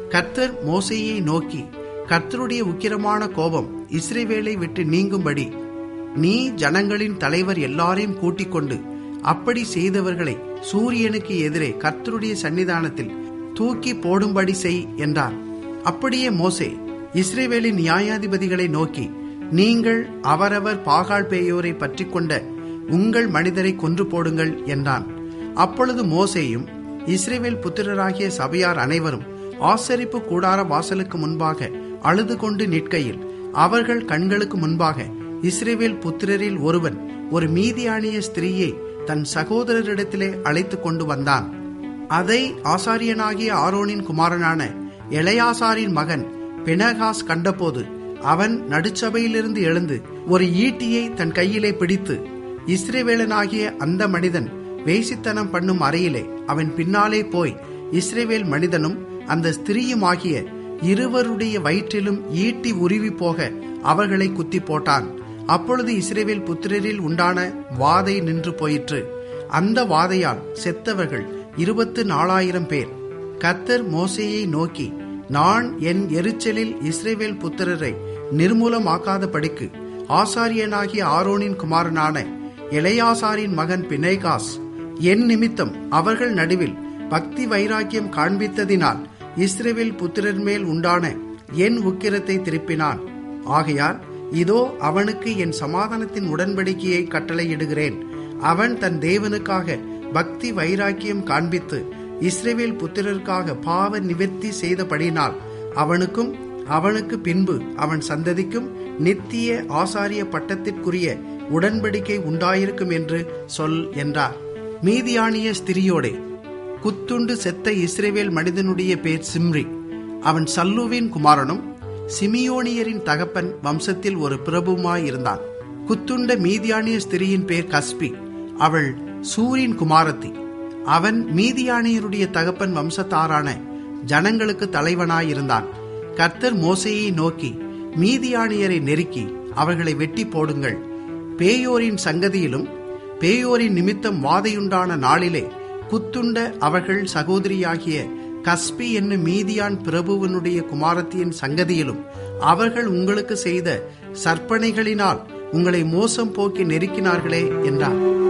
கர்த்தர் மோசையை நோக்கி கர்த்தருடைய உக்கிரமான கோபம் இஸ்ரேவேலை விட்டு நீங்கும்படி நீ ஜனங்களின் தலைவர் எல்லாரையும் கூட்டிக் கொண்டு அப்படி செய்தவர்களை சூரியனுக்கு எதிரே கர்த்தருடைய சன்னிதானத்தில் தூக்கி போடும்படி செய் என்றார் அப்படியே மோசே இஸ்ரேவேலின் நியாயாதிபதிகளை நோக்கி நீங்கள் அவரவர் பாகால் பேயோரை பற்றி கொண்ட உங்கள் மனிதரை கொன்று போடுங்கள் என்றான் அப்பொழுது மோசேயும் இஸ்ரேவேல் புத்திரராகிய சபையார் அனைவரும் ஆசரிப்பு கூடார வாசலுக்கு முன்பாக அழுது கொண்டு நிற்கையில் அவர்கள் கண்களுக்கு முன்பாக இஸ்ரேவேல் புத்திரரில் ஒருவன் ஒரு மீதியானிய ஸ்திரீயை தன் சகோதரரிடத்திலே அழைத்து கொண்டு வந்தான் அதை ஆசாரியனாகிய ஆரோனின் குமாரனான எளையாசாரின் மகன் பினகாஸ் கண்டபோது அவன் நடுச்சபையிலிருந்து எழுந்து ஒரு ஈட்டியை தன் கையிலே பிடித்து இஸ்ரேவேலனாகிய அந்த மனிதன் வேசித்தனம் பண்ணும் அறையிலே அவன் பின்னாலே போய் இஸ்ரேவேல் மனிதனும் அந்த ஸ்திரீயுமாகிய இருவருடைய வயிற்றிலும் ஈட்டி உருவி போக அவர்களை குத்தி போட்டான் அப்பொழுது இஸ்ரேவேல் புத்திரரில் உண்டான வாதை நின்று போயிற்று அந்த வாதையால் செத்தவர்கள் இருபத்து நாலாயிரம் பேர் கத்தர் மோசையை நோக்கி நான் என் எரிச்சலில் இஸ்ரேவேல் புத்திரரை நிர்மூலமாக்காத படிக்கு ஆசாரியனாகிய ஆரோனின் குமாரனான இளையாசாரின் மகன் பினேகாஸ் என் நிமித்தம் அவர்கள் நடுவில் பக்தி வைராக்கியம் காண்பித்ததினால் இஸ்ரேவேல் புத்திரர் மேல் உண்டான என் உக்கிரத்தை திருப்பினான் ஆகையால் இதோ அவனுக்கு என் சமாதானத்தின் உடன்படிக்கையை கட்டளையிடுகிறேன் அவன் தன் தேவனுக்காக பக்தி வைராக்கியம் காண்பித்து இஸ்ரேவேல் புத்திரருக்காக பாவ நிவர்த்தி செய்தபடினால் அவனுக்கும் அவனுக்கு பின்பு அவன் சந்ததிக்கும் நித்திய ஆசாரிய பட்டத்திற்குரிய உடன்படிக்கை உண்டாயிருக்கும் என்று சொல் என்றார் மீதியானிய ஸ்திரியோடே குத்துண்டு செத்த இஸ்ரேவேல் மனிதனுடைய பேர் சிம்ரி அவன் சல்லுவின் குமாரனும் சிமியோனியரின் தகப்பன் வம்சத்தில் ஒரு பிரபுமாயிருந்தான் குத்துண்ட மீதியானிய ஸ்திரியின் பேர் கஸ்பி அவள் சூரின் குமாரத்தி அவன் மீதியானியருடைய தகப்பன் வம்சத்தாரான ஜனங்களுக்கு தலைவனாயிருந்தான் கர்த்தர் மோசையை நோக்கி மீதியானியரை நெருக்கி அவர்களை வெட்டி போடுங்கள் பேயோரின் சங்கதியிலும் பேயோரின் நிமித்தம் வாதையுண்டான நாளிலே குத்துண்ட அவர்கள் சகோதரியாகிய கஸ்பி என்னும் மீதியான் பிரபுவனுடைய குமாரத்தியின் சங்கதியிலும் அவர்கள் உங்களுக்கு செய்த சற்பனைகளினால் உங்களை மோசம் போக்கி நெருக்கினார்களே என்றார்